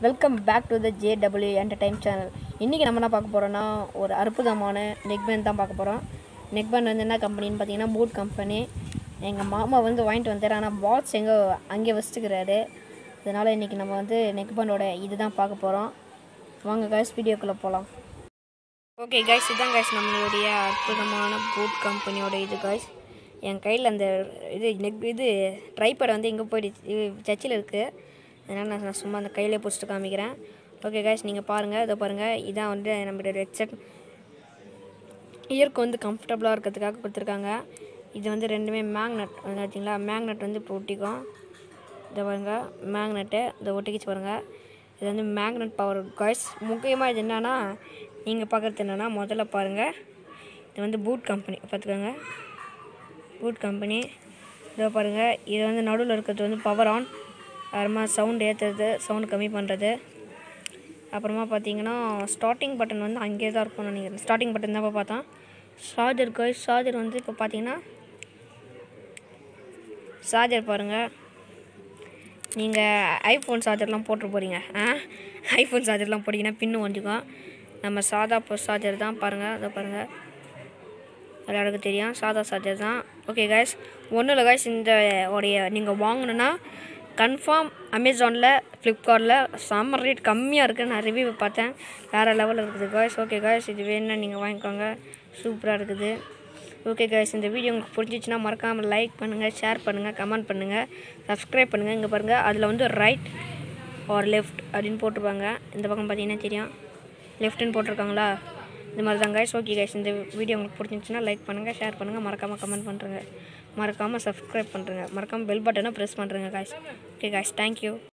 welcome back to the JW entertainment channel இன்றைக்கி நம்ம என்ன பார்க்க போகிறோன்னா ஒரு அற்புதமான நெக் பேண்ட் தான் பார்க்க போகிறோம் நெக் பேண்ட் வந்து என்ன கம்பெனின்னு பார்த்தீங்கன்னா பூட் கம்பெனி எங்கள் மாமா வந்து வாங்கிட்டு வந்தார் ஆனால் பாட்ஸ் எங்கே அங்கே வச்சுட்டுக்கிறாரு அதனால் இன்றைக்கி நம்ம வந்து நெக் பேண்டோட இது தான் பார்க்க போகிறோம் வாங்க கைஸ் வீடியோக்குள்ளே போகலாம் ஓகே கைஸ் இதுதான் கைஸ் நம்மளுடைய அற்புதமான பூட் கம்பெனியோட இது கைஸ் என் கையில் அந்த இது நெக் இது ட்ரைபேட் வந்து எங்கே போயிடுச்சு சர்ச்சில் இருக்குது அதனால் நான் நான் சும்மா அந்த கையிலே பிடிச்சிட்டு காமிக்கிறேன் ஓகே கைஸ் நீங்கள் பாருங்கள் இதை பாருங்கள் இதான் வந்து நம்மளுடைய ஹெட்செட் இயருக்கு வந்து கம்ஃபர்டபுளாக இருக்கிறதுக்காக கொடுத்துருக்காங்க இது வந்து ரெண்டுமே மேக்னெட் வந்து பார்த்தீங்களா மேக்னெட் வந்து இப்போ ஒட்டிக்கும் இதை பாருங்க மேக்னெட்டு இதை ஒட்டிக்கிச்சு பாருங்கள் இது வந்து மேக்னெட் பவர் காய்ஸ் முக்கியமாக இது என்னன்னா நீங்கள் பார்க்குறது என்னென்னா முதல்ல பாருங்கள் இது வந்து பூட் கம்பெனி பார்த்துக்கோங்க பூட் கம்பெனி இதோ பாருங்கள் இது வந்து நடுவில் இருக்கிறது வந்து பவர் ஆன் அப்புறமா சவுண்ட் ஏற்றுறது சவுண்ட் கம்மி பண்ணுறது அப்புறமா பார்த்தீங்கன்னா ஸ்டார்டிங் பட்டன் வந்து அங்கேயே தான் இருக்கும்னு நினைக்கிறேன் ஸ்டார்டிங் பட்டன் தான் இப்போ பார்த்தோம் சார்ஜர் காய்ஸ் சார்ஜர் வந்து இப்போ பார்த்தீங்கன்னா சார்ஜர் பாருங்கள் நீங்கள் ஐஃபோன் சார்ஜர்லாம் போட்டு போகிறீங்க ஆ ஐஃபோன் சார்ஜர்லாம் போட்டிங்கன்னா பின்னு வந்துக்கும் நம்ம சாதா சார்ஜர் தான் பாருங்கள் அதை பாருங்கள் எல்லாருக்கும் தெரியும் சாதா சார்ஜர் தான் ஓகே கைஸ் ஒன்றும் இல்லை கைஸ் இந்த உடைய நீங்கள் வாங்கணுன்னா கன்ஃபார்ம் அமேசானில் ஃப்ளிப்கார்ட்டில் செம்ம ரேட் கம்மியாக இருக்குது நான் ரிவ்யூ பார்த்தேன் வேறு லெவலில் இருக்குது காய்ஸ் ஓகே காய்ஸ் இது வேணும்னா நீங்கள் வாங்கிக்கோங்க சூப்பராக இருக்குது ஓகே காய்ஸ் இந்த வீடியோ உங்களுக்கு பிடிச்சிச்சின்னா மறக்காமல் லைக் பண்ணுங்கள் ஷேர் பண்ணுங்கள் கமெண்ட் பண்ணுங்கள் சப்ஸ்கிரைப் பண்ணுங்கள் இங்கே பாருங்கள் அதில் வந்து ரைட் ஆர் லெஃப்ட் அப்படின்னு போட்டிருப்பாங்க இந்த பக்கம் பார்த்தீங்கன்னா தெரியும் லெஃப்ட்டுன்னு போட்டிருக்காங்களா இந்த மாதிரி தான் கைஸ் ஓகே கைஸ் இந்த வீடியோ உங்களுக்கு பிடிச்சிருந்துச்சுன்னா லைக் பண்ணுங்கள் ஷேர் பண்ணுங்கள் மறக்காமல் கமெண்ட் பண்ணுறங்க மறக்காமல் சப்ஸ்கிரைப் பண்ணுறங்க மறக்காமல் பெல் பட்டனை ப்ரெஸ் பண்ணுறங்க காய்ஸ் ஓகே காய்ஸ் தேங்க்யூ